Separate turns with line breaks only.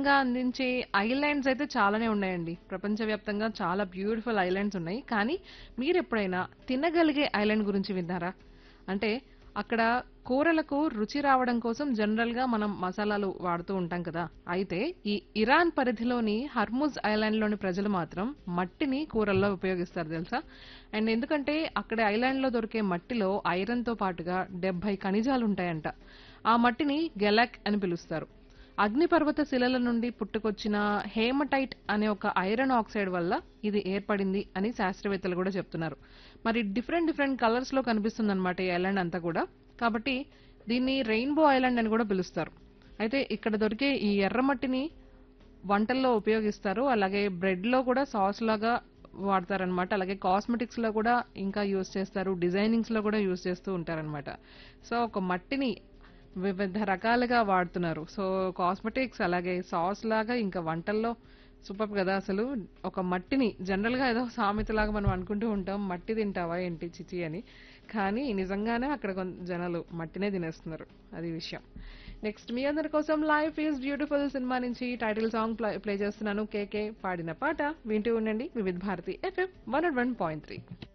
ప్రత్యేకంగా అందించే ఐలాండ్స్ అయితే చాలానే ఉన్నాయండి ప్రపంచవ్యాప్తంగా చాలా బ్యూటిఫుల్ ఐలాండ్స్ ఉన్నాయి కానీ మీరు ఎప్పుడైనా తినగలిగే ఐలాండ్ గురించి విన్నారా అంటే అక్కడ కూరలకు రుచి రావడం కోసం జనరల్ గా మనం మసాలాలు వాడుతూ ఉంటాం కదా అయితే ఈ ఇరాన్ పరిధిలోని హర్ముజ్ ఐలాండ్ లోని ప్రజలు మాత్రం మట్టిని కూరల్లో ఉపయోగిస్తారు తెలుసా అండ్ ఎందుకంటే అక్కడ ఐలాండ్ లో దొరికే మట్టిలో ఐరన్ తో పాటుగా డెబ్బై ఖనిజాలు ఉంటాయంట ఆ మట్టిని గెలాక్ అని పిలుస్తారు అగ్నిపర్వత శిలల నుండి పుట్టుకొచ్చిన హేమటైట్ అనే ఒక ఐరన్ ఆక్సైడ్ వల్ల ఇది ఏర్పడింది అని శాస్త్రవేత్తలు కూడా చెప్తున్నారు మరి డిఫరెంట్ డిఫరెంట్ కలర్స్ లో కనిపిస్తుంది అనమాట ఈ ఐలాండ్ అంతా కూడా కాబట్టి దీన్ని రెయిన్బో ఐలాండ్ అని కూడా పిలుస్తారు అయితే ఇక్కడ దొరికే ఈ ఎర్రమట్టిని వంటల్లో ఉపయోగిస్తారు అలాగే బ్రెడ్ లో కూడా సాస్ లాగా వాడతారనమాట అలాగే కాస్మెటిక్స్ లో కూడా ఇంకా యూస్ చేస్తారు డిజైనింగ్స్ లో కూడా యూస్ చేస్తూ ఉంటారనమాట సో ఒక మట్టిని వివిధ రకాలుగా వాడుతున్నారు సో కాస్మెటిక్స్ అలాగే సాస్ లాగా ఇంకా వంటల్లో సూపర్ కదా అసలు ఒక మట్టిని జనరల్ గా ఏదో సామెతలాగా మనం అనుకుంటూ ఉంటాం మట్టి తింటావా ఏంటి చిచి అని కానీ నిజంగానే అక్కడ కొంత జనాలు మట్టినే తినేస్తున్నారు అది విషయం నెక్స్ట్ మీ అందరి కోసం లైఫ్ ఈజ్ బ్యూటిఫుల్ సినిమా నుంచి టైటిల్ సాంగ్ ప్లే చేస్తున్నాను కేకే పాడిన పాట వింటూ ఉండండి Vividh Bharati FM one one point three